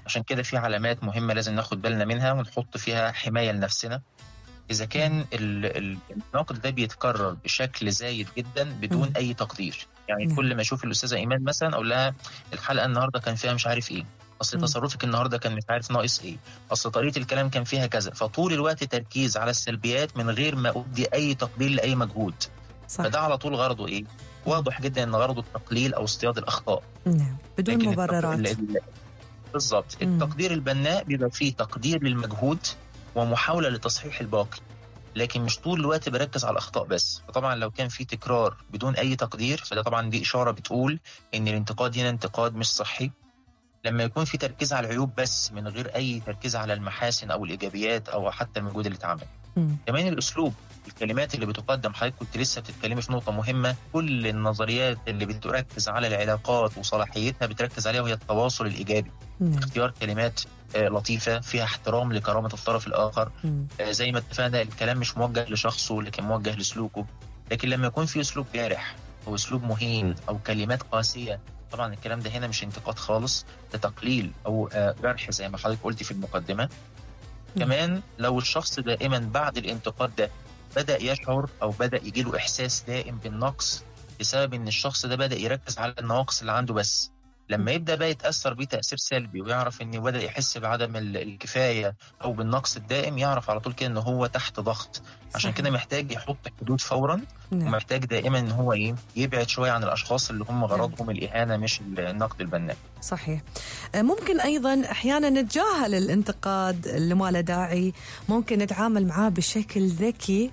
عشان كده في علامات مهمة لازم ناخد بالنا منها ونحط فيها حماية لنفسنا إذا كان ال- ال- النقد ده بيتكرر بشكل زايد جدا بدون مم. أي تقدير يعني نعم. كل ما أشوف الأستاذة إيمان مثلا أقول لها الحلقة النهاردة كان فيها مش عارف إيه أصل مم. تصرفك النهاردة كان مش عارف ناقص إيه أصل طريقة الكلام كان فيها كذا فطول الوقت تركيز على السلبيات من غير ما أبدي أي تقدير لأي مجهود صح فده على طول غرضه إيه واضح جدا إن غرضه التقليل أو اصطياد الأخطاء نعم بدون لكن التق- مبررات ال- ال- بالظبط مم. التقدير البناء بيبقى فيه تقدير للمجهود ومحاولة لتصحيح الباقي لكن مش طول الوقت بركز على الاخطاء بس فطبعا لو كان في تكرار بدون اي تقدير فده طبعا دي اشاره بتقول ان الانتقاد هنا انتقاد مش صحي لما يكون في تركيز على العيوب بس من غير اي تركيز على المحاسن او الايجابيات او حتى المجهود اللي اتعمل مم. كمان الاسلوب الكلمات اللي بتقدم حضرتك كنت لسه بتتكلمي في نقطه مهمه كل النظريات اللي بتركز على العلاقات وصلاحيتها بتركز عليها وهي التواصل الايجابي نعم اختيار كلمات آه، لطيفه فيها احترام لكرامه الطرف الاخر مم. آه، زي ما اتفقنا الكلام مش موجه لشخصه لكن موجه لسلوكه لكن لما يكون في اسلوب جارح او اسلوب مهين او كلمات قاسيه طبعا الكلام ده هنا مش انتقاد خالص ده تقليل او آه، جرح زي ما حضرتك قلتي في المقدمه مم. كمان لو الشخص دائما بعد الانتقاد ده بدا يشعر او بدا يجيله احساس دائم بالنقص بسبب ان الشخص ده بدا يركز على النواقص اللي عنده بس لما يبدا بقى يتاثر بيه تاثير سلبي ويعرف انه بدا يحس بعدم ال- الكفايه او بالنقص الدائم يعرف على طول كده ان هو تحت ضغط عشان صحيح. كده محتاج يحط حدود فورا نعم ومحتاج دائما ان هو ايه يبعد شويه عن الاشخاص اللي هم غرضهم الاهانه مش النقد البناء صحيح آه، ممكن ايضا احيانا نتجاهل الانتقاد اللي ما له داعي ممكن نتعامل معاه بشكل ذكي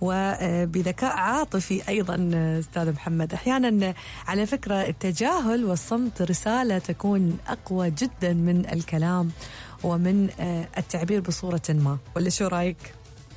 وبذكاء عاطفي ايضا آه، استاذ محمد احيانا آه، على فكره التجاهل والصمت رساله تكون اقوى جدا من الكلام ومن آه، التعبير بصوره ما ولا شو رايك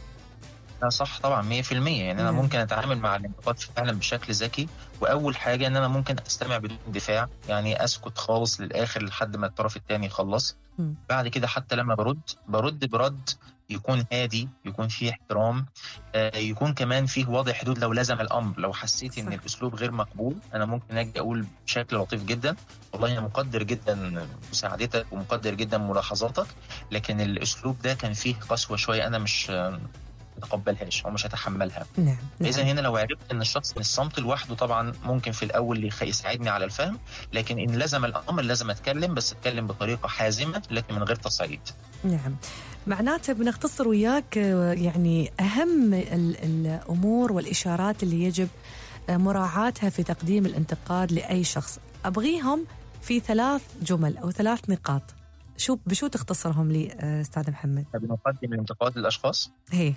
لا صح طبعا 100% يعني انا نعم. ممكن اتعامل مع الانتقاد فعلا بشكل ذكي واول حاجه ان انا ممكن استمع بدون دفاع يعني اسكت خالص للاخر لحد ما الطرف الثاني يخلص مم. بعد كده حتى لما برد برد برد يكون هادي يكون فيه احترام آه، يكون كمان فيه وضع حدود لو لزم الامر لو حسيت ان صح. الاسلوب غير مقبول انا ممكن اجي اقول بشكل لطيف جدا والله انا مقدر جدا مساعدتك ومقدر جدا ملاحظاتك لكن الاسلوب ده كان فيه قسوه شويه انا مش آه، متقبلهاش او مش هتحملها نعم اذا نعم هنا لو عرفت ان الشخص من الصمت لوحده طبعا ممكن في الاول يخ- يساعدني على الفهم لكن ان لزم الامر لازم اتكلم بس اتكلم بطريقه حازمه لكن من غير تصعيد نعم معناته بنختصر وياك آه، يعني أهم ال- الأمور والإشارات اللي يجب آه، مراعاتها في تقديم الانتقاد لأي شخص أبغيهم في ثلاث جمل أو ثلاث نقاط شو بشو تختصرهم لي آه، أستاذ محمد بنقدم الانتقاد للاشخاص هي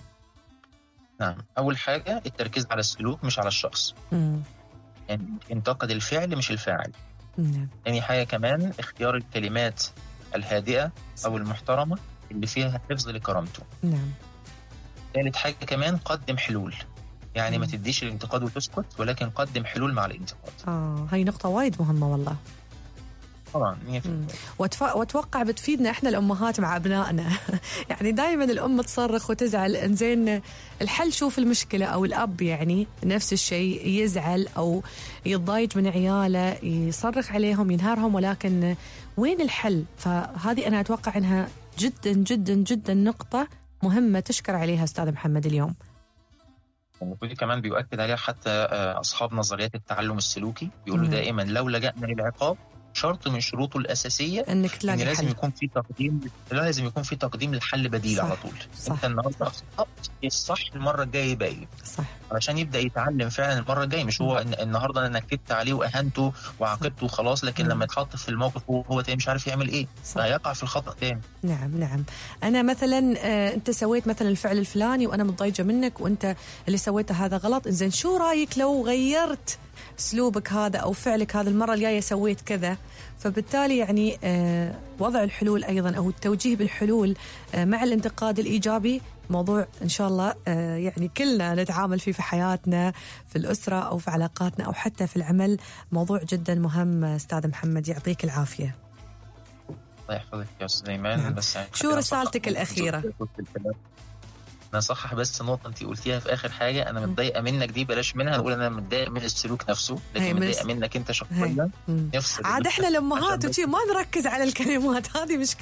نعم اول حاجه التركيز على السلوك مش على الشخص مم. يعني انتقد الفعل مش الفاعل نعم تاني حاجه كمان اختيار الكلمات الهادئه او المحترمه اللي فيها حفظ لكرامته نعم ثالث حاجه كمان قدم حلول يعني ما مم. تديش الانتقاد وتسكت ولكن قدم حلول مع الانتقاد آه هاي نقطة وايد مهمة والله طبعا 100% مم. وأتف... واتوقع بتفيدنا احنا الامهات مع ابنائنا يعني دائما الام تصرخ وتزعل انزين الحل شوف المشكله او الاب يعني نفس الشيء يزعل او يتضايق من عياله يصرخ عليهم ينهارهم ولكن وين الحل فهذه انا اتوقع انها جدا جدا جدا نقطه مهمه تشكر عليها استاذ محمد اليوم ودي كمان بيؤكد عليها حتى آه، اصحاب نظريات التعلم السلوكي بيقولوا مم. دائما لو لجأنا للعقاب شرط من شروطه الاساسيه انك ان تلاقي لازم حل يكون في تقديم لازم يكون في تقديم لحل بديل صح، على طول صح. انت النهارده اخطات الصح المره الجايه يبقى ايه صح علشان يبدا يتعلم فعلا المره الجايه مش هو إن- النهارده انا نكدت عليه واهنته وعاقبته وخلاص لكن مم. لما يتحط في الموقف هو هو تاني مش عارف يعمل ايه صح فهيقع في الخطا تاني نعم نعم أنا مثلا آه، أنت سويت مثلا الفعل الفلاني وأنا متضايقة منك وأنت اللي سويته هذا غلط إنزين شو رأيك لو غيرت أسلوبك هذا أو فعلك هذا المرة الجاية سويت كذا فبالتالي يعني آه، وضع الحلول أيضا أو التوجيه بالحلول آه، مع الانتقاد الإيجابي موضوع إن شاء الله آه، يعني كلنا نتعامل فيه في حياتنا في الأسرة أو في علاقاتنا أو حتى في العمل موضوع جدا مهم أستاذ محمد يعطيك العافية الله يحفظك يا استاذ ايمان نعم. بس يعني شو أنا رسالتك صحح- الأخيرة؟ انا صح بس نقطه انت قلتيها في اخر حاجه انا متضايقه منك دي بلاش منها نقول انا متضايق من السلوك نفسه هي لكن من متضايقه الس- منك انت هي. شخصيا مم. نفس عاد احنا الامهات عشان وشي ما نركز على الكلمات هذه مشكله